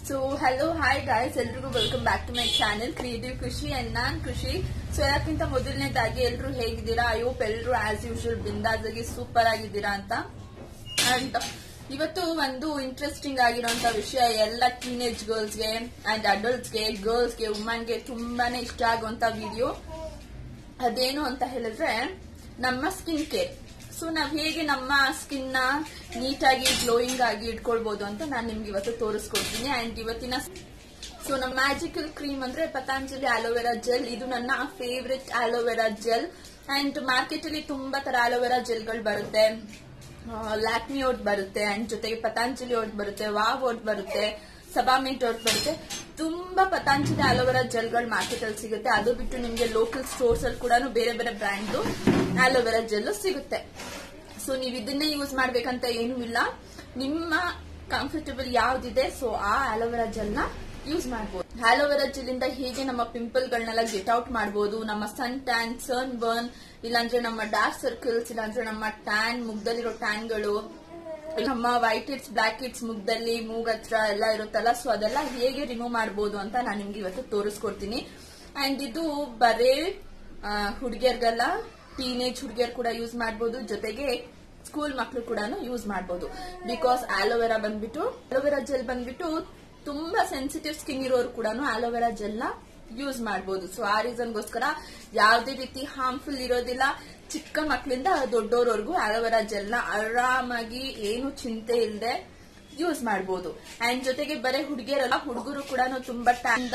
so hello hi guys ಎಲ್ರಿಗೂ welcome back to my channel creative Khushi and ನಾನ್ Khushi so ಯಾಕಿಂತ ಮೊದಲನೇದಾಗಿ ಎಲ್ರು ಹೇಗಿದ್ದೀರಾ ಐ ಹೋಪ್ ಎಲ್ರು ಆಸ್ ಯೂಶುವಲ್ ಬಿಂದಾಸ್ ಆಗಿ ಸೂಪರ್ ಆಗಿದ್ದೀರಾ ಅಂತ ಅಂಡ್ ಇವತ್ತು ಒಂದು ಇಂಟ್ರೆಸ್ಟಿಂಗ್ ಆಗಿರುವಂತ ವಿಷಯ ಎಲ್ಲ ಟೀನೇಜ್ ಗರ್ಲ್ಸ್ಗೆ ಅಂಡ್ ಅಡಲ್ಟ್ಸ್ಗೆ ಗರ್ಲ್ಸ್ಗೆ ವುಮನ್ಗೆ ತುಂಬಾನೇ ಇಷ್ಟ ಆಗುವಂತ ವಿಡಿಯೋ ಅದೇನು ಅಂತ ಹೇಳಿದ್ರೆ ನಮ್ಮ ಸ್ಕಿನ್ ಕೇರ್ ಸೊ ನಾವ್ ಹೇಗೆ ನಮ್ಮ ಸ್ಕಿನ್ ನ ನೀಟಾಗಿ ಗ್ಲೋಯಿಂಗ್ ಆಗಿ ಇಟ್ಕೊಳ್ಬಹುದು ಅಂತ ನಾನು ನಿಮ್ಗೆ ಇವತ್ತು ತೋರಿಸ್ಕೊಡ್ತೀನಿ ಅಂಡ್ ಇವತ್ತಿನ ಸೊ ನಮ್ಮ ಮ್ಯಾಜಿಕಲ್ ಕ್ರೀಮ್ ಅಂದ್ರೆ ಪತಾಂಜಲಿ ಆಲೋವೆರಾ ಜೆಲ್ ಇದು ನನ್ನ favourite aloe vera gel and market ಅಲ್ಲಿ ತುಂಬಾ ತರ ಆಲೋವೆರಾ ಜೆಲ್ಗಳು ಬರುತ್ತೆ ಲ್ಯಾಕ್ಮಿ ಓಟ್ ಬರುತ್ತೆ ಅಂಡ್ ಜೊತೆಗೆ ಪತಾಂಜಲಿ ಓಟ್ ಬರುತ್ತೆ ವಾವ್ ಓಟ್ ಬರುತ್ತೆ ಸಬಾಮಿಂಟ್ ಓಟ್ ಬರುತ್ತೆ ತುಂಬಾ ಪತಾಂಜಲಿ ಆಲೋವೆರಾ ಜೆಲ್ಗಳು ಮಾರ್ಕೆಟ್ ಅಲ್ಲಿ ಸಿಗುತ್ತೆ ಅದು ಬಿಟ್ಟು ನಿಮ್ಗೆ ಲೋಕಲ್ ಸ್ಟೋರ್ಸ್ ಅಲ್ಲಿ ಕೂಡ ಬೇರೆ ಬೇರೆ ಬ್ರ್ಯಾಂಡ್ ಆಲೋವೆರಾ ಜೆಲ್ ಸಿಗುತ್ತೆ ಸೊ ನೀವು ಇದನ್ನೇ ಯೂಸ್ ಮಾಡ್ಬೇಕಂತ ಏನೂ ಇಲ್ಲ ನಿಮ್ಮ ಕಂಫರ್ಟಬಲ್ ಯಾವ್ದಿದೆ ಸೊ ಆ ಆಲೋವೆರಾ ಜೆಲ್ ನ ಯೂಸ್ ಮಾಡಬಹುದು ಆಲೋವೆರಾ ಜೆಲ್ ಇಂದ ಹೇಗೆ ನಮ್ಮ ಪಿಂಪಲ್ ಗಳನ್ನೆಲ್ಲ ಗೆಟ್ ಔಟ್ ಮಾಡಬಹುದು ನಮ್ಮ ಸನ್ ಟ್ಯಾನ್ ಸನ್ ಬರ್ನ್ ಇಲ್ಲಾಂದ್ರೆ ನಮ್ಮ ಡಾರ್ಕ್ ಸರ್ಕಲ್ಸ್ ಇಲ್ಲಾಂದ್ರೆ ನಮ್ಮ ಟ್ಯಾನ್ ಮುಗ್ದಲ್ಲಿರೋ ಟ್ಯಾನ್ಗಳು ನಮ್ಮ ವೈಟ್ ಇಟ್ಸ್ ಬ್ಲಾಕ್ ಇಟ್ಸ್ ಮುಗ್ದಲ್ಲಿ ಮೂಗ್ ಹತ್ರ ಎಲ್ಲ ಇರುತ್ತಲ್ಲ ಸೊ ಅದೆಲ್ಲ ಹೇಗೆ ರಿಮೂವ್ ಮಾಡಬಹುದು ಅಂತ ನಾನು ನಿಮ್ಗೆ ಇವತ್ತು ತೋರಿಸ್ಕೊಡ್ತೀನಿ ಅಂಡ್ ಇದು ಬರೇ ಹುಡುಗಿಯರ್ಗೆಲ್ಲ ಟೀನೇಜ್ ಹುಡುಗಿಯರ್ ಕೂಡ ಯೂಸ್ ಮಾಡಬಹುದು ಜೊತೆಗೆ ಸ್ಕೂಲ್ ಮಕ್ಕಳು ಕೂಡ ಯೂಸ್ ಮಾಡಬಹುದು ಬಿಕಾಸ್ ಆಲೋವೆರಾ ಬಂದ್ಬಿಟ್ಟು ಆಲೋವೆರಾ ಜೆಲ್ ಬಂದ್ಬಿಟ್ಟು ತುಂಬಾ ಸೆನ್ಸಿಟಿವ್ ಸ್ಕಿನ್ ಇರೋರು ಕೂಡ ಆಲೋವೆರಾ ಜೆಲ್ ನ ಯೂಸ್ ಮಾಡಬಹುದು ಸೊ ಆ ರೀಸನ್ಗೋಸ್ಕರ ಯಾವುದೇ ರೀತಿ ಹಾರ್ಮ್ಫುಲ್ ಇರೋದಿಲ್ಲ ಚಿಕ್ಕ ಮಕ್ಕಳಿಂದ ದೊಡ್ಡೋರ್ವರೆಗೂ ಆಲೋವೆರಾ ಜೆಲ್ ನ ಆರಾಮಾಗಿ ಏನು ಚಿಂತೆ ಇಲ್ಲದೆ ಯೂಸ್ ಮಾಡಬಹುದು ಅಂಡ್ ಜೊತೆಗೆ ಬರೀ ಹುಡುಗಿಯರಲ್ಲ ಹುಡುಗರು ಕೂಡ ತುಂಬಾ ಟ್ಯಾಂದ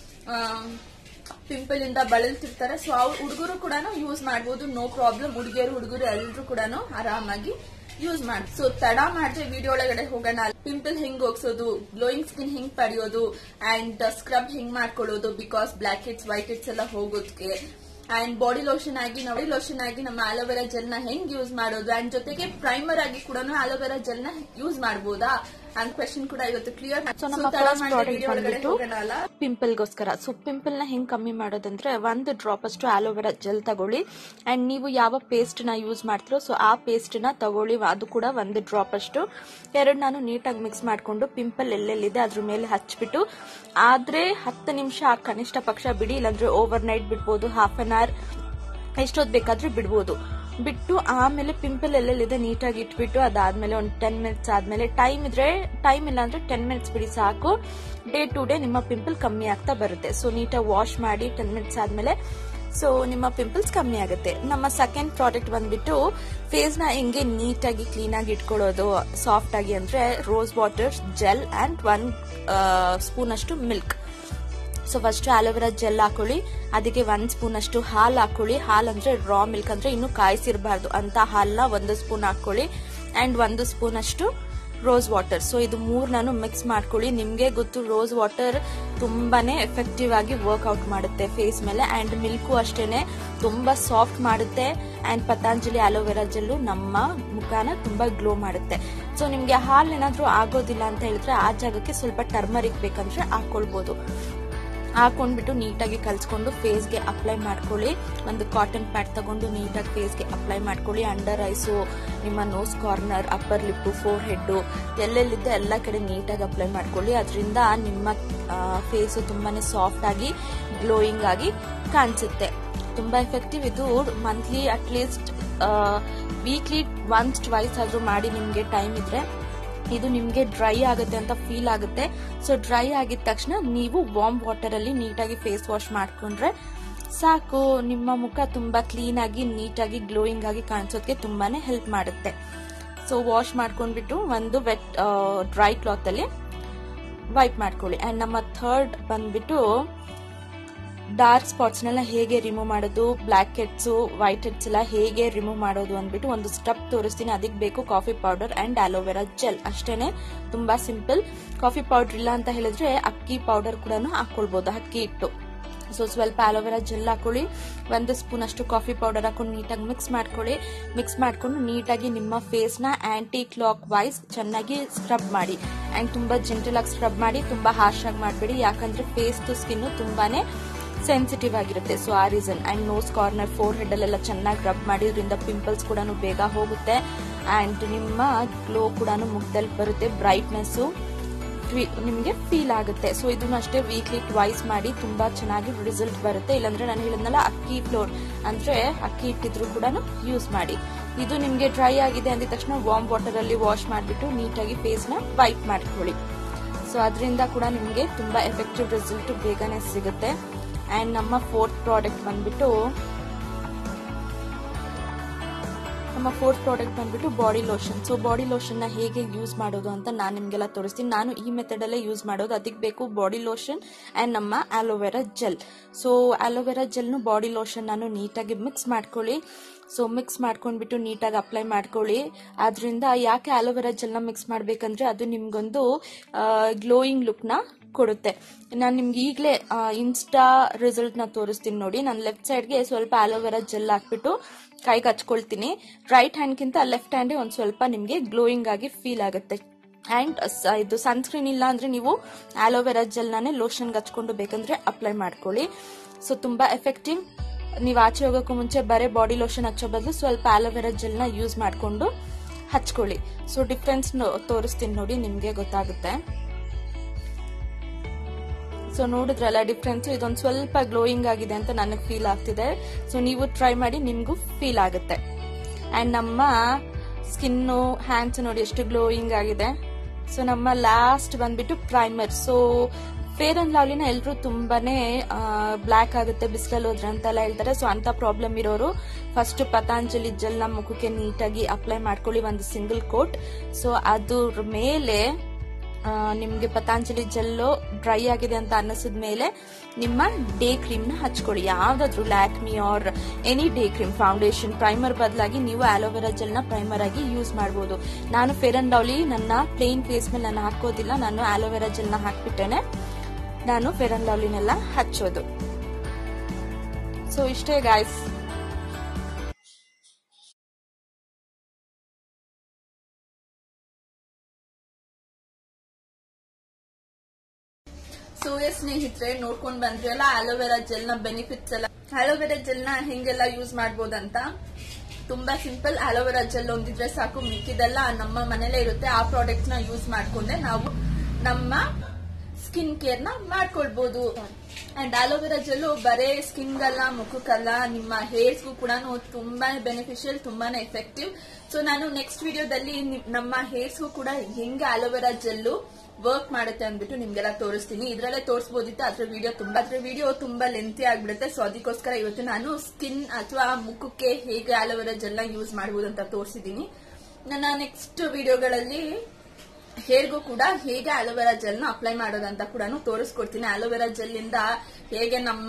ಪಿಂಪಲ್ ಇಂದ ಬಳಲ್ತಿರ್ತಾರೆ ಸೊ ಅವ್ರು ಹುಡುಗರು ಕೂಡ ಯೂಸ್ ಮಾಡಬಹುದು ನೋ ಪ್ರಾಬ್ಲಮ್ ಹುಡುಗಿಯರು ಹುಡುಗರು ಎಲ್ಲರೂ ಕೂಡ ಆರಾಮಾಗಿ ಯೂಸ್ ಮಾಡಿ ಸೊ ತಡ ಮಾಡಿದ್ರೆ ವಿಡಿಯೋ ಒಳಗಡೆ ಹೋಗೋಣ ಪಿಂಪಲ್ ಹೆಂಗ್ ಹೋಗ್ಸೋದು ಗ್ಲೋಯಿಂಗ್ ಸ್ಕಿನ್ ಹೆಂಗ್ ಪಡೆಯೋದು ಅಂಡ್ ಸ್ಕ್ರಬ್ ಹೆಂಗ್ ಮಾಡ್ಕೊಳ್ಳೋದು because blackheads whiteheads ಎಲ್ಲ ಹೋಗೋದಕ್ಕೆ ಅಂಡ್ ಬಾಡಿ ಲೋಷನ್ ಆಗಿ ಬಾಡಿ ಲೋಷನ್ ಆಗಿ ನಮ್ಮ ಆಲೋವೆರಾ ಜೆಲ್ ನ ಹೆಂಗ್ ಯೂಸ್ ಮಾಡೋದು ಅಂಡ್ ಜೊತೆಗೆ ಪ್ರೈಮರ್ ಆಗಿ ಕೂಡ ಆಲೋವೆರಾ ಜೆಲ್ ನ ಯೂಸ್ ಮಾಡಬಹುದಾ ಅಂಡ್ ಕ್ವೆಶನ್ ಕೂಡ ಇವತ್ತು ಕ್ಲಿಯರ್ ಸೊ ನಮ್ಮ ಫಸ್ಟ್ ಪ್ರಾಡಕ್ಟ್ ಬಂದ್ಬಿಟ್ಟು ಪಿಂಪಲ್ಗೋಸ್ಕರ ಸೊ ಪಿಂಪಲ್ ನ ಹೆಂಗ್ ಕಮ್ಮಿ ಮಾಡೋದಂದ್ರೆ ಒಂದು ಡ್ರಾಪ್ ಅಷ್ಟು ಆಲೋವೆರಾ ಜೆಲ್ ತಗೊಳ್ಳಿ ಅಂಡ್ ನೀವು ಯಾವ ಪೇಸ್ಟ್ ನ ಯೂಸ್ ಮಾಡ್ತೀರೋ ಸೊ ಆ ಪೇಸ್ಟ್ ನ ತಗೊಳ್ಳಿ ಅದು ಕೂಡ ಒಂದು ಡ್ರಾಪ್ ಅಷ್ಟು ಎರಡು ನಾನು ನೀಟಾಗಿ ಮಿಕ್ಸ್ ಮಾಡ್ಕೊಂಡು ಪಿಂಪಲ್ ಎಲ್ಲೆಲ್ಲಿದೆ ಅದ್ರ ಮೇಲೆ ಹಚ್ಬಿಟ್ಟು ಆದ್ರೆ ಹತ್ತು ನಿಮಿಷ ಕನಿಷ್ಠ ಪಕ್ಷ ಬಿಡಿ ಇಲ್ಲಾಂದ್ರೆ ಓವರ್ ನೈಟ್ ಬಿಡ್ಬೋದು ಹಾಫ್ ಅನ್ ಅವರ್ ಎಷ್ಟೊತ್ತು ಬೇಕಾದ್ರೂ ಬಿಡ್ಬೋದು ಬಿಟ್ಟು ಆಮೇಲೆ ಪಿಂಪಲ್ ಎಲ್ಲೆಲ್ಲಿದೆ ನೀಟಾಗಿ ಇಟ್ಬಿಟ್ಟು ಅದಾದ್ಮೇಲೆ ಒಂದು ಟೆನ್ ಮಿನಿಟ್ಸ್ ಆದ್ಮೇಲೆ ಟೈಮ್ ಇದ್ರೆ ಟೈಮ್ ಇಲ್ಲ ಅಂದ್ರೆ ಟೆನ್ ಮಿನಿಟ್ಸ್ ಬಿಡಿ ಸಾಕು ಡೇ ಟು ಡೇ ನಿಮ್ಮ ಪಿಂಪಲ್ ಕಮ್ಮಿ ಆಗ್ತಾ ಬರುತ್ತೆ ಸೊ ನೀಟಾಗಿ ವಾಶ್ ಮಾಡಿ ಟೆನ್ ಮಿನಿಟ್ಸ್ ಆದ್ಮೇಲೆ ಸೊ ನಿಮ್ಮ ಪಿಂಪಲ್ಸ್ ಕಮ್ಮಿ ಆಗುತ್ತೆ ನಮ್ಮ ಸೆಕೆಂಡ್ ಪ್ರಾಡಕ್ಟ್ ಬಂದ್ಬಿಟ್ಟು ಫೇಸ್ ನ ಹೆಂಗೆ ನೀಟಾಗಿ ಕ್ಲೀನ್ ಆಗಿ ಇಟ್ಕೊಳ್ಳೋದು ಸಾಫ್ಟ್ ಆಗಿ ಅಂದ್ರೆ rose water gel and one spoon ಅಷ್ಟು milk so first aloe vera gel ಹಾಕೊಳ್ಳಿ ಅದಕ್ಕೆ ಒಂದ್ ಸ್ಪೂನ್ ಅಷ್ಟು ಹಾಲು ಹಾಕೊಳ್ಳಿ ಹಾಲ್ ಅಂದ್ರೆ ರಾ ಮಿಲ್ಕ್ ಅಂದ್ರೆ ಇನ್ನು ಕಾಯಿಸಿರಬಾರ್ದು ಅಂತ ಹಾಲನ್ನ ಒಂದು ಸ್ಪೂನ್ ಹಾಕೊಳ್ಳಿ ಅಂಡ್ ಒಂದು ಸ್ಪೂನ್ ಅಷ್ಟು ರೋಸ್ ವಾಟರ್ ಸೊ ಇದು ಮೂರ್ ನಾನು ಮಿಕ್ಸ್ ಮಾಡ್ಕೊಳ್ಳಿ ನಿಮ್ಗೆ ಗೊತ್ತು ರೋಸ್ ವಾಟರ್ ತುಂಬಾನೇ ಎಫೆಕ್ಟಿವ್ ಆಗಿ ವರ್ಕ್ಔಟ್ ಮಾಡುತ್ತೆ ಫೇಸ್ ಮೇಲೆ ಅಂಡ್ ಮಿಲ್ಕು ಅಷ್ಟೇನೆ ತುಂಬಾ ಸಾಫ್ಟ್ ಮಾಡುತ್ತೆ ಅಂಡ್ ಪತಾಂಜಲಿ ಆಲೋವೆರಾ ಜೆಲ್ಲು ನಮ್ಮ ಮುಖನ ತುಂಬಾ ಗ್ಲೋ ಮಾಡುತ್ತೆ ಸೊ ನಿಮ್ಗೆ ಹಾಲು ಏನಾದ್ರೂ ಆಗೋದಿಲ್ಲ ಅಂತ ಹೇಳಿದ್ರೆ ಆ ಜಾಗಕ್ಕೆ ಸ್ವಲ್ಪ ಟರ್ಮರಿಕ್ ಬೇಕಂದ್ರೆ ಹಾಕೊಳ್ಬಹುದು ಹಾಕೊಂಡ್ಬಿಟ್ಟು ನೀಟಾಗಿ ಕಲ್ಸ್ಕೊಂಡು ಫೇಸ್ಗೆ ಅಪ್ಲೈ ಮಾಡ್ಕೊಳ್ಳಿ ಒಂದು ಕಾಟನ್ ಪ್ಯಾಡ್ ತಗೊಂಡು ನೀಟಾಗಿ ಫೇಸ್ಗೆ ಅಪ್ಲೈ ಮಾಡ್ಕೊಳ್ಳಿ ಅಂಡರ್ ಐಸು ನಿಮ್ಮ nose corner upper lip forehead ಎಲ್ಲೆಲ್ಲಿದ್ದೆ ಎಲ್ಲ ಕಡೆ ನೀಟಾಗಿ ಅಪ್ಲೈ ಮಾಡ್ಕೊಳ್ಳಿ ಅದರಿಂದ ನಿಮ್ಮ ಫೇಸು ತುಂಬಾನೇ ಸಾಫ್ಟ್ ಆಗಿ ಗ್ಲೋಯಿಂಗ್ ಆಗಿ ಕಾಣಿಸುತ್ತೆ ತುಂಬಾ ಎಫೆಕ್ಟಿವ್ ಇದು monthly at least weekly once twice ಆದ್ರೂ ಮಾಡಿ ನಿಮ್ಗೆ ಟೈಮ್ ಇದ್ರೆ ಇದು ನಿಮ್ಗೆ ಡ್ರೈ ಆಗುತ್ತೆ ಅಂತ ಫೀಲ್ ಆಗುತ್ತೆ ಸೊ ಡ್ರೈ ಆಗಿದ ತಕ್ಷಣ ನೀವು ವಾರ್ಮ್ ವಾಟರ್ ಅಲ್ಲಿ ನೀಟಾಗಿ ಫೇಸ್ ವಾಶ್ ಮಾಡ್ಕೊಂಡ್ರೆ ಸಾಕು ನಿಮ್ಮ ಮುಖ ತುಂಬಾ ಕ್ಲೀನ್ ಆಗಿ ನೀಟಾಗಿ ಗ್ಲೋಯಿಂಗ್ ಆಗಿ ಕಾಣಿಸೋದಕ್ಕೆ ತುಂಬಾನೇ ಹೆಲ್ಪ್ ಮಾಡುತ್ತೆ ಸೊ ವಾಶ್ ಮಾಡ್ಕೊಂಡ್ಬಿಟ್ಟು ಒಂದು ವೆಟ್ ಡ್ರೈ ಕ್ಲಾತ್ ಅಲ್ಲಿ ವೈಪ್ ಮಾಡ್ಕೊಳ್ಳಿ ಅಂಡ್ ನಮ್ಮ ಥರ್ಡ್ ಬಂದ್ಬಿಟ್ಟು ಡಾರ್ಕ್ ಸ್ಪಾಟ್ಸ್ನೆಲ್ಲ ಹೇಗೆ ರಿಮೂವ್ ಮಾಡೋದು ಬ್ಲ್ಯಾಕ್ ಹೆಡ್ಸ್ ವೈಟ್ ಹೆಡ್ಸ್ ಎಲ್ಲ ಹೇಗೆ ರಿಮೂವ್ ಮಾಡೋದು ಅಂದ್ಬಿಟ್ಟು ಒಂದು ಸ್ಟೆಪ್ ತೋರಿಸ್ತೀನಿ ಅದಕ್ಕೆ ಬೇಕು coffee powder and aloe vera gel ಅಷ್ಟೇನೆ ತುಂಬಾ ಸಿಂಪಲ್ ಕಾಫಿ ಪೌಡರ್ ಇಲ್ಲ ಅಂತ ಹೇಳಿದ್ರೆ ಅಕ್ಕಿ ಪೌಡರ್ ಕೂಡ ಹಾಕೊಳ್ಬಹುದು ಅಕ್ಕಿ ಹಿಟ್ಟು ಸೊ ಸ್ವಲ್ಪ ಅಲೋವೆರಾ ಜೆಲ್ ಹಾಕೊಳ್ಳಿ ಒಂದು ಸ್ಪೂನ್ ಅಷ್ಟು ಕಾಫಿ ಪೌಡರ್ ಹಾಕೊಂಡು ನೀಟಾಗಿ ಮಿಕ್ಸ್ ಮಾಡ್ಕೊಳ್ಳಿ ಮಿಕ್ಸ್ ಮಾಡ್ಕೊಂಡು ನೀಟಾಗಿ ನಿಮ್ಮ ಫೇಸ್ ನ ಆಂಟಿ ಕ್ಲಾಕ್ ವೈಸ್ ಚೆನ್ನಾಗಿ ಸ್ಕ್ರಬ್ ಮಾಡಿ ಅಂಡ್ ತುಂಬಾ ಜೆಂಟಲ್ ಆಗಿ ಸ್ಕ್ರಬ್ ಮಾಡಿ ತುಂಬಾ ಹಾರ್ಶ್ ಆಗಿ ಮಾಡಬೇಡಿ ಯಾಕಂದ್ರೆ ಫೇಸ್ ಸ್ಕಿನ್ ತುಂಬಾನೇ ಸೆನ್ಸಿಟಿವ್ ಆಗಿರುತ್ತೆ ಸೊ ಆ reason and nose corner forehead ಅಲ್ಲೆಲ್ಲ ಚೆನ್ನಾಗಿ ರಬ್ ಮಾಡಿ ಇದರಿಂದ ಪಿಂಪಲ್ಸ್ ಕೂಡ ಬೇಗ ಹೋಗುತ್ತೆ ಅಂಡ್ ನಿಮ್ಮ ಗ್ಲೋ ಕೂಡ ಮುಖದಲ್ಲಿ ಬರುತ್ತೆ ಬ್ರೈಟ್ನೆಸ್ ನಿಮಗೆ ಫೀಲ್ ಆಗುತ್ತೆ ಸೊ ಇದನ್ನ ಅಷ್ಟೇ ವೀಕ್ಲಿ ಟ್ವೈಸ್ ಮಾಡಿ ತುಂಬಾ ಚೆನ್ನಾಗಿ ರಿಸಲ್ಟ್ ಬರುತ್ತೆ ಇಲ್ಲಾಂದ್ರೆ ನಾನು ಹೇಳಿದ್ನಲ್ಲ ಅಕ್ಕಿ ಫ್ಲೋರ್ ಅಂದ್ರೆ ಅಕ್ಕಿ ಇಟ್ಟಿದ್ರು ಕೂಡ ಯೂಸ್ ಮಾಡಿ ಇದು ನಿಮಗೆ ಡ್ರೈ ಆಗಿದೆ ಅಂದ ತಕ್ಷಣ ವಾರ್ಮ್ ವಾಟರ್ ಅಲ್ಲಿ ವಾಶ್ ಮಾಡಿಬಿಟ್ಟು ನೀಟಾಗಿ ಫೇಸ್ ನ ವೈಪ್ ಮಾಡ್ಕೊಳ್ಳಿ ಸೊ ಅದರಿಂದ ಕೂಡ ನಿಮಗೆ ತುಂಬಾ ಎಫೆಕ್ಟಿವ್ ರಿಸಲ್ಟ್ ಬೇಗನೆ ಸಿಗುತ್ತೆ ಅಂಡ್ ನಮ್ಮ ಫೋರ್ತ್ ಪ್ರಾಡಕ್ಟ್ ಬಂದ್ಬಿಟ್ಟು ನಮ್ಮ ಫೋರ್ತ್ ಪ್ರಾಡಕ್ಟ್ ಬಂದ್ಬಿಟ್ಟು body lotion so body lotion ನ ಹೇಗೆ ಯೂಸ್ ಮಾಡೋದು ಅಂತ ನಾನು ನಿಮ್ಗೆಲ್ಲ ತೋರಿಸ್ತೀನಿ ನಾನು ಈ ಮೆಥಡ್ ಅಲ್ಲೇ ಯೂಸ್ ಮಾಡೋದು ಅದಕ್ಕೆ ಬೇಕು ಬಾಡಿ ಲೋಷನ್ ಅಂಡ್ ನಮ್ಮ ಆಲೋವೆರಾ ಜೆಲ್ ಸೊ ಆಲೋವೆರಾ ಜೆಲ್ನು ಬಾಡಿ ಲೋಷನ್ ನಾನು ನೀಟಾಗಿ ಮಿಕ್ಸ್ ಮಾಡ್ಕೊಳ್ಳಿ ಸೊ ಮಿಕ್ಸ್ ಮಾಡ್ಕೊಂಡ್ಬಿಟ್ಟು ನೀಟಾಗಿ ಅಪ್ಲೈ ಮಾಡ್ಕೊಳ್ಳಿ ಆದ್ರಿಂದ ಯಾಕೆ ಆಲೋವೆರಾ ಜೆಲ್ನ ಮಿಕ್ಸ್ ಮಾಡ್ಬೇಕಂದ್ರೆ ಅದು ನಿಮ್ಗೊಂದು ಗ್ಲೋಯಿಂಗ್ ಲುಕ್ನ ಕೊಡುತ್ತೆ ನಾನು ನಿಮ್ಗೆ ಈಗಲೇ ಇನ್ಸ್ಟಾ ರಿಸಲ್ಟ್ ನ ತೋರಿಸ್ತೀನಿ ನೋಡಿ ನಾನು ಲೆಫ್ಟ್ ಸೈಡ್ಗೆ ಸ್ವಲ್ಪ ಆಲೋವೆರಾ ಜೆಲ್ ಹಾಕ್ಬಿಟ್ಟು ಕೈಗೆ ಹಚ್ಕೊಳ್ತೀನಿ ರೈಟ್ ಹ್ಯಾಂಡ್ಗಿಂತ ಲೆಫ್ಟ್ ಹ್ಯಾಂಡ್ ಒಂದು ಸ್ವಲ್ಪ ನಿಮಗೆ ಗ್ಲೋಯಿಂಗ್ ಆಗಿ ಫೀಲ್ ಆಗುತ್ತೆ ಅಂಡ್ ಇದು ಸನ್ಸ್ಕ್ರೀನ್ ಇಲ್ಲ ಅಂದ್ರೆ ನೀವು ಆಲೋವೆರಾ ಜೆಲ್ನೇ ಲೋಷನ್ಗೆ ಹಚ್ಕೊಂಡು ಬೇಕಂದ್ರೆ ಅಪ್ಲೈ ಮಾಡ್ಕೊಳ್ಳಿ ಸೊ ತುಂಬಾ ಎಫೆಕ್ಟಿವ್ ನೀವು ಆಚೆ ಹೋಗೋಕ್ಕೂ ಮುಂಚೆ ಬರೀ ಬಾಡಿ ಲೋಷನ್ ಹಚ್ಚೋ ಬದಲು ಸ್ವಲ್ಪ ಆಲೋವೆರಾ ಜೆಲ್ನ ಯೂಸ್ ಮಾಡಿಕೊಂಡು ಹಚ್ಕೊಳ್ಳಿ ಸೊ ಡಿಫ್ರೆನ್ಸ್ ತೋರಿಸ್ತೀನಿ ನೋಡಿ ನಿಮಗೆ ಗೊತ್ತಾಗುತ್ತೆ ಸೊ ನೋಡಿದ್ರಲ್ಲ ಡಿಫ್ರೆನ್ಸ್ ಇದೊಂದು ಸ್ವಲ್ಪ ಗ್ಲೋಯಿಂಗ್ ಆಗಿದೆ ಅಂತ ನನಗೆ ಫೀಲ್ ಆಗ್ತಿದೆ ಸೊ ನೀವು ಟ್ರೈ ಮಾಡಿ ನಿಮಗೂ ಫೀಲ್ ಆಗುತ್ತೆ ಅಂಡ್ ನಮ್ಮ ಸ್ಕಿನ್ನು ಹ್ಯಾಂಡ್ಸ್ ನೋಡಿ ಎಷ್ಟು ಗ್ಲೋಯಿಂಗ್ ಆಗಿದೆ ಸೊ ನಮ್ಮ ಲಾಸ್ಟ್ ಬಂದ್ಬಿಟ್ಟು ಪ್ರೈಮರ್ ಸೊ ಫೇರ್ ಅಂಡ್ ಲವ್ಲಿನ ಎಲ್ಲರೂ ತುಂಬಾನೇ ಬ್ಲ್ಯಾಕ್ ಆಗುತ್ತೆ ಬಿಸಿಲಲ್ಲಿ ಹೋದ್ರೆ ಅಂತೆಲ್ಲ ಹೇಳ್ತಾರೆ ಸೊ ಅಂತ ಪ್ರಾಬ್ಲಮ್ ಇರೋರು ಫಸ್ಟ್ ಪತಾಂಜಲಿ ಜೆಲ್ನ ಮುಖಕ್ಕೆ ನೀಟಾಗಿ ಅಪ್ಲೈ ಮಾಡ್ಕೊಳ್ಳಿ ಒಂದು ಸಿಂಗಲ್ ಕೋಟ್ ಸೊ ಅದ್ರ ಮೇಲೆ ನಿಮಗೆ ಪತಾಂಜಲಿ ಜೆಲ್ಲು ಡ್ರೈ ಆಗಿದೆ ಅಂತ ಅನ್ನಿಸಿದ ಮೇಲೆ ನಿಮ್ಮ ಡೇ ಕ್ರೀಮ್ ನ ಹಚ್ಕೊಳ್ಳಿ ಯಾವ್ದಾದ್ರು Lakme or any day cream foundation primer ಬದಲಾಗಿ ನೀವು ಆಲೋವೆರಾ ಜೆಲ್ ನ ಪ್ರೈಮರ್ ಆಗಿ ಯೂಸ್ ಮಾಡಬಹುದು ನಾನು ಫೇರ್ ಅಂಡ್ ಲವ್ಲಿ ನನ್ನ ಪ್ಲೇನ್ ಫೇಸ್ ಮೇಲೆ ನಾನು ಹಾಕೋದಿಲ್ಲ ನಾನು ಆಲೋವೆರಾ ಜೆಲ್ ನ ಹಾಕ್ಬಿಟ್ಟೇನೆ ನಾನು ಫೇರ್ ಅಂಡ್ ಲವ್ಲಿನೆಲ್ಲ ಹಚ್ಚೋದು ಸೊ ಇಷ್ಟೇ ಗಾಯ್ಸ್ ಸೊ ಎಸ್ ಸ್ನೇಹಿತರೆ ನೋಡ್ಕೊಂಡ್ ಬಂದ್ರಿ ಅಲ್ಲ ಆಲೋವೆರಾ ಜೆಲ್ ನ ಬೆನಿಫಿಟ್ಸ್ ಎಲ್ಲ ಆಲೋವೆರಾ ಜೆಲ್ ನ ಹೆಂಗೆಲ್ಲ ಯೂಸ್ ಮಾಡ್ಬೋದಂತ ತುಂಬಾ ಸಿಂಪಲ್ ಆಲೋವೆರಾ ಜೆಲ್ ಒಂದಿದ್ರೆ ಸಾಕು ಮಿಕ್ಕಿದೆಲ್ಲ ನಮ್ಮ ಮನೇಲೆ ಇರುತ್ತೆ ಆ ಪ್ರಾಡಕ್ಟ್ ನ ಯೂಸ್ ಮಾಡ್ಕೊಂಡೆ ನಾವು ನಮ್ಮ ಸ್ಕಿನ್ ಕೇರ್ ನ ಮಾಡ್ಕೊಳ್ಬಹುದು ಅಂಡ್ ಆಲೋವೆರಾ ಜೆಲ್ ಬರೇ ಸ್ಕಿನ್ ಗಲ್ಲ ಮುಖಕ್ಕಲ್ಲ ನಿಮ್ಮ ಹೇರ್ಸ್ಗೂ ಕೂಡ ತುಂಬಾನೇ ಬೆನಿಫಿಷಿಯಲ್ ತುಂಬಾನೇ ಎಫೆಕ್ಟಿವ್ ಸೊ ನಾನು ನೆಕ್ಸ್ಟ್ ವಿಡಿಯೋದಲ್ಲಿ ನಮ್ಮ ಹೇರ್ಸ್ಗೂ ಕೂಡ ಹೆಂಗೆ ಆಲೋವೆರಾ ಜೆಲ್ಲು ವರ್ಕ್ ಮಾಡುತ್ತೆ ಅಂದ್ಬಿಟ್ಟು ನಿಮ್ಗೆಲ್ಲ ತೋರಿಸ್ತೀನಿ ಇದ್ರಲ್ಲೇ ತೋರಿಸಬಹುದಿತ್ತು ಅದ್ರ ವಿಡಿಯೋ ತುಂಬಾ ಅದ್ರ ವಿಡಿಯೋ ತುಂಬಾ ಲೆಂತಿ ಆಗ್ಬಿಡುತ್ತೆ ಸೊ ಅದಕ್ಕೋಸ್ಕರ ಇವತ್ತು ನಾನು ಸ್ಕಿನ್ ಅಥವಾ ಮುಖಕ್ಕೆ ಹೇಗೆ ಆಲೋವೆರಾ ಜೆಲ್ ನ ಯೂಸ್ ಮಾಡಬಹುದು ಅಂತ ತೋರಿಸಿದೀನಿ ನನ್ನ ನೆಕ್ಸ್ಟ್ ವಿಡಿಯೋಗಳಲ್ಲಿ ಹೇರ್ಗೂ ಕೂಡ ಹೇಗೆ ಆಲೋವೆರಾ ಜೆಲ್ ನ ಅಪ್ಲೈ ಮಾಡೋದಂತ ಕೂಡ ತೋರಿಸ್ಕೊಡ್ತೀನಿ ಆಲೋವೆರಾ ಜೆಲ್ ಇಂದ ಹೇಗೆ ನಮ್ಮ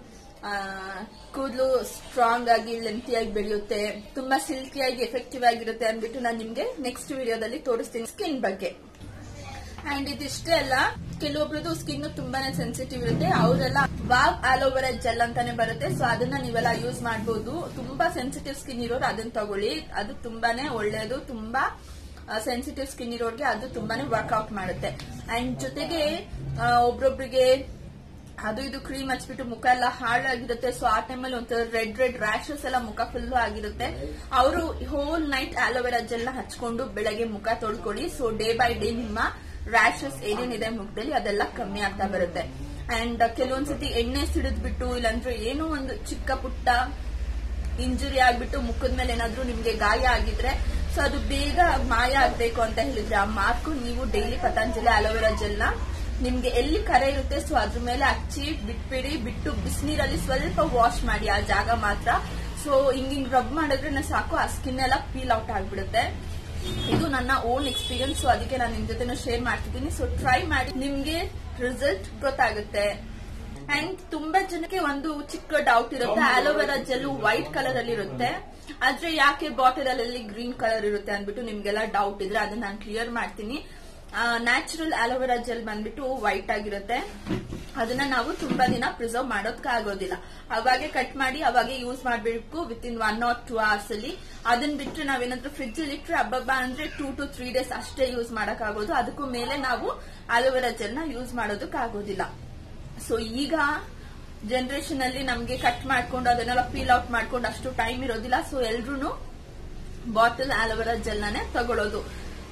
ಕೂದಲು ಸ್ಟ್ರಾಂಗ್ ಆಗಿ ಲೆಂತಿಯಾಗಿ ಬೆಳೆಯುತ್ತೆ ತುಂಬಾ ಸಿಲ್ಕಿಯಾಗಿ ಎಫೆಕ್ಟಿವ್ ಆಗಿರುತ್ತೆ ಅಂದ್ಬಿಟ್ಟು ನಾನು ನಿಮ್ಗೆ ನೆಕ್ಸ್ಟ್ ವಿಡಿಯೋದಲ್ಲಿ ತೋರಿಸ್ತೀನಿ ಸ್ಕಿನ್ ಬಗ್ಗೆ ಅಂಡ್ ಇದಿಷ್ಟೇ ಅಲ್ಲ ಕೆಲವೊಬ್ರದ್ದು ಸ್ಕಿನ್ ತುಂಬಾನೇ ಸೆನ್ಸಿಟಿವ್ ಇರುತ್ತೆ ಅವರೆಲ್ಲ ವಾವ್ ಆಲೋವೆರಾ ಜೆಲ್ ಅಂತಾನೆ ಬರುತ್ತೆ ಸೊ ಅದನ್ನ ನೀವೆಲ್ಲ ಯೂಸ್ ಮಾಡಬಹುದು ತುಂಬಾ ಸೆನ್ಸಿಟಿವ್ ಸ್ಕಿನ್ ಇರೋರು ಅದನ್ನ ತಗೊಳ್ಳಿ ಅದು ತುಂಬಾನೇ ಒಳ್ಳೆಯದು ತುಂಬಾ ಸೆನ್ಸಿಟಿವ್ ಸ್ಕಿನ್ ಇರೋರಿಗೆ ಅದು ತುಂಬಾನೇ ವರ್ಕ್ಔಟ್ ಮಾಡುತ್ತೆ ಅಂಡ್ ಜೊತೆಗೆ ಒಬ್ರೊಬ್ರಿಗೆ ಅದು ಇದು ಕ್ರೀಮ್ ಹಚ್ಬಿಟ್ಟು ಮುಖ ಎಲ್ಲ ಹಾಳಾಗಿರುತ್ತೆ ಸೊ ಆ ಟೈಮಲ್ಲಿ ಒಂಥರ ರೆಡ್ ರೆಡ್ ರ್ಯಾಶಸ್ ಎಲ್ಲ ಮುಖ ಫುಲ್ ಆಗಿರುತ್ತೆ ಅವರು ಹೋಲ್ ನೈಟ್ ಆಲೋವೆರಾ ಜೆಲ್ ನ ಹಚ್ಕೊಂಡು ಬೆಳಗ್ಗೆ ಮುಖ ತೊಳ್ಕೊಳ್ಳಿ ಸೊ ಡೇ ಬೈ ಡೇ ನಿಮ್ಮ ರ್ಯಾಶಸ್ ಏನೇನಿದೆ ಮುಖದಲ್ಲಿ ಅದೆಲ್ಲ ಕಮ್ಮಿ ಆಗ್ತಾ ಬರುತ್ತೆ ಅಂಡ್ ಕೆಲವೊಂದ್ಸತಿ ಎಣ್ಣೆ ಸಿಡಿದ್ಬಿಟ್ಟು ಇಲ್ಲಾಂದ್ರೆ ಏನೋ ಒಂದು ಚಿಕ್ಕ ಪುಟ್ಟ ಇಂಜುರಿ ಆಗ್ಬಿಟ್ಟು ಮುಖದ ಮೇಲೆ ಏನಾದ್ರೂ ನಿಮ್ಗೆ ಗಾಯ ಆಗಿದ್ರೆ ಸೊ ಅದು ಬೇಗ ಮಾಯ ಆಗ್ಬೇಕು ಅಂತ ಹೇಳಿದ್ರೆ ಆ ಮಾರ್ಕು ನೀವು ಡೈಲಿ ಪತಂಜಲಿ ಅಲೋವೆರಾ ಜೆಲ್ ನ ನಿಮ್ಗೆ ಎಲ್ಲಿ ಕರೆ ಇರುತ್ತೆ ಸೊ ಅದ್ರ ಮೇಲೆ ಹಚ್ಚಿ ಬಿಟ್ಬಿಡಿ ಬಿಟ್ಟು ಬಿಸಿನೀರಲ್ಲಿ ಸ್ವಲ್ಪ ವಾಶ್ ಮಾಡಿ ಆ ಜಾಗ ಮಾತ್ರ ಸೊ ಹಿಂಗ್ ಹಿಂಗ್ ರಬ್ ಮಾಡಿದ್ರೆ ಸಾಕು ಆ ಸ್ಕಿನ್ ಎಲ್ಲ ಪೀಲ್ ಔಟ್ ಆಗ್ಬಿಡುತ್ತೆ ಇದು ನನ್ನ ಓನ್ ಎಕ್ಸ್ಪೀರಿಯನ್ಸ್ ಸೊ ಅದಕ್ಕೆ ನಾನು ನಿಮ್ ಜೊತೆ ಶೇರ್ ಮಾಡ್ತಿದ್ದೀನಿ ಸೊ ಟ್ರೈ ಮಾಡಿ ನಿಮ್ಗೆ ರಿಸಲ್ಟ್ ಗೊತ್ತಾಗುತ್ತೆ ಅಂಡ್ ತುಂಬಾ ಜನಕ್ಕೆ ಒಂದು ಚಿಕ್ಕ ಡೌಟ್ ಇರುತ್ತೆ ಆಲೋವೆರಾ ಜೆಲ್ ವೈಟ್ ಕಲರ್ ಅಲ್ಲಿ ಇರುತ್ತೆ ಆದ್ರೆ ಯಾಕೆ ಬಾಟಲ್ ಅಲ್ಲಿ ಗ್ರೀನ್ ಕಲರ್ ಇರುತ್ತೆ ಅಂದ್ಬಿಟ್ಟು ನಿಮ್ಗೆಲ್ಲ ಡೌಟ್ ಇದ್ರೆ ಅದನ್ನ ನಾನು ಕ್ಲಿಯರ್ ಮಾಡ್ತೀನಿ ನ್ಯಾಚುರಲ್ ಆಲೋವೆರಾ ಜೆಲ್ ಬಂದ್ಬಿಟ್ಟು ವೈಟ್ ಆಗಿರುತ್ತೆ ಅದನ್ನ ನಾವು ತುಂಬಾ ದಿನ ಪ್ರಿಸರ್ವ್ ಮಾಡೋದಕ್ಕೆ ಆಗೋದಿಲ್ಲ ಅವಾಗೆ ಕಟ್ ಮಾಡಿ ಅವಾಗೆ ಯೂಸ್ ಮಾಡಬೇಕು within one or two hours ಅಲ್ಲಿ ಅದನ್ನ ಬಿಟ್ಟರೆ ನಾವೇನಾದ್ರೂ ಫ್ರಿಜ್ ಅಲ್ಲಿ ಇಟ್ಟರೆ ಹಬ್ಬಬ್ಬ ಅಂದ್ರೆ ಟೂ ಟು ತ್ರೀ ಡೇಸ್ ಅಷ್ಟೇ ಯೂಸ್ ಮಾಡಕ್ ಆಗೋದು ಅದಕ್ಕೂ ಮೇಲೆ ನಾವು ಆಲೋವೆರಾ ಜೆಲ್ ನ ಯೂಸ್ ಮಾಡೋದಕ್ಕೆ ಆಗೋದಿಲ್ಲ ಸೊ ಈಗ ಜನರೇಷನ್ ಅಲ್ಲಿ ನಮ್ಗೆ ಕಟ್ ಮಾಡ್ಕೊಂಡು ಅದನ್ನೆಲ್ಲ ಪೀಲ್ ಔಟ್ ಮಾಡ್ಕೊಂಡು ಅಷ್ಟು ಟೈಮ್ ಇರೋದಿಲ್ಲ ಸೊ ಎಲ್ರು ಬಾಟಲ್ ಆಲೋವೆರಾ ಜೆಲ್ ನಾನೇ ತಗೊಳ್ಳೋದು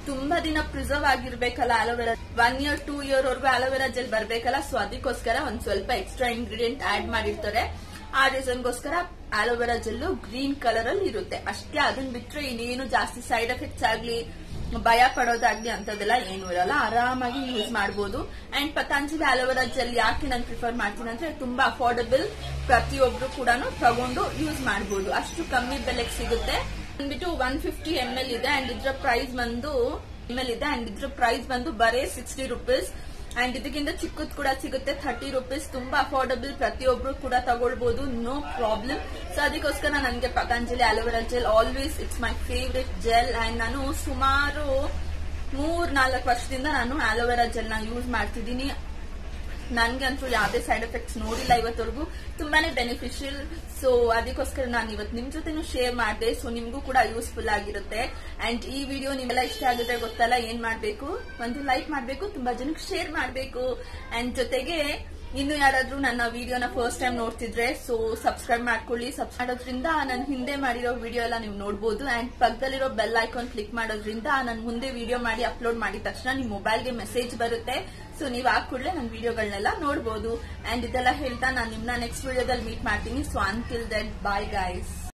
ತುಂಬಾ ದಿನ ಪ್ರಿಸರ್ವ್ ಆಗಿರ್ಬೇಕಲ್ಲ aloe vera one year two year ವರ್ಗು ಅಲೋವೆರಾ ಜೆಲ್ ಬರ್ಬೇಕಲ್ಲ ಸೊ ಅದಕ್ಕೋಸ್ಕರ ಒಂದ್ ಸ್ವಲ್ಪ ಎಕ್ಸ್ಟ್ರಾ ಇಂಗ್ರೀಡಿಯೆಂಟ್ ಆಡ್ ಮಾಡಿರ್ತಾರೆ ಆ ರೀಸನ್ಗೋಸ್ಕರ ಅಲೋವೆರಾ ಜೆಲ್ ಗ್ರೀನ್ ಕಲರ್ ಅಲ್ಲಿ ಇರುತ್ತೆ ಅಷ್ಟೇ ಅದನ್ನ ಬಿಟ್ರೆ ಇನ್ನೇನು ಜಾಸ್ತಿ ಸೈಡ್ ಎಫೆಕ್ಟ್ಸ್ ಆಗ್ಲಿ ಭಯ ಪಡೋದಾಗ್ಲಿ ಅಂತದೆಲ್ಲ ಏನು ಇರಲ್ಲ ಆರಾಮಾಗಿ ಯೂಸ್ ಮಾಡಬಹುದು ಅಂಡ್ ಪತಾಂಜಲಿ ಅಲೋವೆರಾ ಜೆಲ್ ಯಾಕೆ ನಾನು ಪ್ರಿಫರ್ ಮಾಡ್ತೀನಿ ಅಂದ್ರೆ ತುಂಬಾ ಅಫೋರ್ಡಬಲ್ ಪ್ರತಿಯೊಬ್ರು ಕೂಡ ತಗೊಂಡು ಯೂಸ್ ಮಾಡಬಹುದು ಅಷ್ಟು ಕಮ್ಮಿ ಬೆಲೆಗೆ ಸಿಗುತ್ತೆ ಬಂದ್ಬಿಟ್ಟು ಒನ್ ಫಿಫ್ಟಿ ಎಂ ಎಲ್ ಇದೆ ಅಂಡ್ ಇದ್ರ ಪ್ರೈಸ್ ಬಂದು ಎಂ ಎಲ್ ಇದೆ ಅಂಡ್ ಇದ್ರ ಪ್ರೈಸ್ ಬಂದು ಬರೀ ಸಿಕ್ಸ್ಟಿ ರುಪೀಸ್ ಅಂಡ್ ಇದಕ್ಕಿಂತ ಚಿಕ್ಕದ್ ಕೂಡ ಸಿಗುತ್ತೆ ಥರ್ಟಿ ರುಪೀಸ್ ತುಂಬಾ ಅಫೋರ್ಡಬಲ್ ಪ್ರತಿಯೊಬ್ರು ಕೂಡ ತಗೊಳ್ಬಹುದು ನೋ ಪ್ರಾಬ್ಲಮ್ ಸೊ ಅದಕ್ಕೋಸ್ಕರ ನನಗೆ Patanjali aloe vera gel always it's my favourite gel and ನಾನು ಸುಮಾರು ಮೂರ್ ನಾಲ್ಕು ವರ್ಷದಿಂದ ನಾನು ಅಲೋವೆರಾ ಜೆಲ್ ನ ಯೂಸ್ ಮಾಡ್ತಿದ್ದೀನಿ ನನ್ಗಂತೂ ಯಾವುದೇ ಸೈಡ್ ಎಫೆಕ್ಟ್ಸ್ ನೋಡಿಲ್ಲ ಇವತ್ತವರೆಗೂ ತುಂಬಾನೇ ಬೆನಿಫಿಷಿಯಲ್ ಸೊ ಅದಕ್ಕೋಸ್ಕರ ನಾನು ಇವತ್ತು ನಿಮ್ ಜೊತೆನೂ ಶೇರ್ ಮಾಡಿದೆ ಸೊ ನಿಮ್ಗೂ ಕೂಡ ಯೂಸ್ಫುಲ್ ಆಗಿರುತ್ತೆ ಅಂಡ್ ಈ ವಿಡಿಯೋ ನಿಮ್ಮೆಲ್ಲ ಇಷ್ಟ ಆಗಿದ್ರೆ ಗೊತ್ತಲ್ಲ ಏನ್ ಮಾಡ್ಬೇಕು ಒಂದು ಲೈಕ್ ಮಾಡ್ಬೇಕು ತುಂಬಾ ಜನಕ್ಕೆ ಶೇರ್ ಮಾಡ್ಬೇಕು ಅಂಡ್ ಜೊತೆಗೆ ಇನ್ನು ಯಾರಾದ್ರೂ ನನ್ನ ವಿಡಿಯೋನ ಫಸ್ಟ್ ಟೈಮ್ ನೋಡ್ತಿದ್ರೆ ಸೊ ಸಬ್ಸ್ಕ್ರೈಬ್ ಮಾಡ್ಕೊಳ್ಳಿ ಸಬ್ಸ್ಕ್ರೈಬ್ ಮಾಡೋದ್ರಿಂದ ನಾನು ಹಿಂದೆ ಮಾಡಿರೋ ವಿಡಿಯೋ ಎಲ್ಲ ನೀವು ನೋಡಬಹುದು ಅಂಡ್ ಪಕ್ಕದಲ್ಲಿರೋ ಬೆಲ್ ಐಕಾನ್ ಕ್ಲಿಕ್ ಮಾಡೋದ್ರಿಂದ ನಾನು ಮುಂದೆ ವಿಡಿಯೋ ಮಾಡಿ ಅಪ್ಲೋಡ್ ಮಾಡಿದ ತಕ್ಷಣ ನಿಮ್ ಮೊಬೈಲ್ಗೆ ಮೆಸೇಜ್ ಬರುತ್ತೆ ಸೊ ನೀವು ಆ ಕೂಡಲೇ ನನ್ನ ವಿಡಿಯೋಗಳನ್ನೆಲ್ಲ ನೋಡಬಹುದು ಅಂಡ್ ಇದೆಲ್ಲ ಹೇಳ್ತಾ ನಾನು ನಿಮ್ನ ನೆಕ್ಸ್ಟ್ ವಿಡಿಯೋದಲ್ಲಿ ಮೀಟ್ ಮಾಡ್ತೀನಿ so until then bye guys